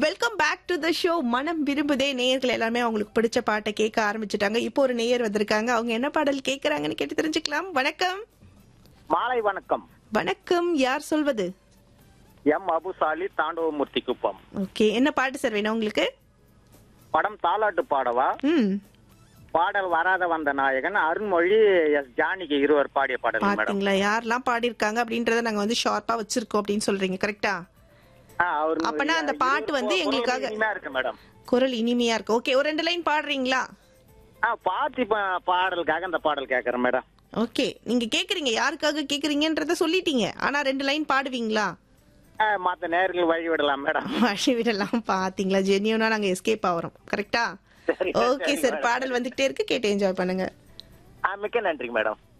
Welcome back to the show மனம் விரும்புதே நேயர்கள் எல்லாமே அவங்களுக்கு பிடிச்ச பாட்டை கேட்க ஆரம்பிச்சுட்டாங்க இப்போ ஒரு நேயர் வந்திருக்காங்க அவங்க என்ன பாடல் கேட்கறாங்கன்னு கேட்டு தெரிஞ்சுக்கலாம் வணக்கம் மாலை வணக்கம் வணக்கம் யார் சொல்வது எம் அபுசாலி தாண்டவமூர்த்தி குப்பம் ஓகே என்ன பாட்டு சார் வேணும் உங்களுக்கு படம் தாலாட்டு பாடவா ம் பாடல் வராத வந்த நாயகன் அருண்மொழி எஸ் ஜானிக்கு இருவர் பாடிய பாடல் மேடம் பாத்தீங்களா யாரெல்லாம் பாடியிருக்காங்க அப்படின்றத நாங்க வந்து ஷார்ப்பா வச்சிருக்கோம் அப்படின்னு சொல்றீங்க கரெக்டா ஆ, அவர் அப்பனா அந்த பாட்டு வந்து குரல் எங்களுக்காக- இனிமையா இருக்கு மேடம் குரல் இனிமையா இருக்கு ஓகே ஒரு ரெண்டு லைன் பாடுறீங்களா ஆ பாத்தி பா- பாடலுக்காக அந்த பாடல் கேக்குறேன் மேடம் ஓகே நீங்க கேக்குறீங்க யாருக்காக கேக்குறீங்கன்றத சொல்லிட்டீங்க ஆனா ரெண்டு லைன் பாடுவீங்களா ஆ, மத்த நேர்கள் வழி விடலாம் மேடம் வழி விடலாம் பாத்தீங்களா ஜென்யூனா நாங்க எஸ்கேப் ஆகிறோம் கரெக்டா சரி, ஓகே சரி, சார் madam. பாடல் வந்துகிட்டே இருக்கு கேட்டு என்ஜாய் பண்ணுங்க ஆ, மிக்க நன்றி மேடம்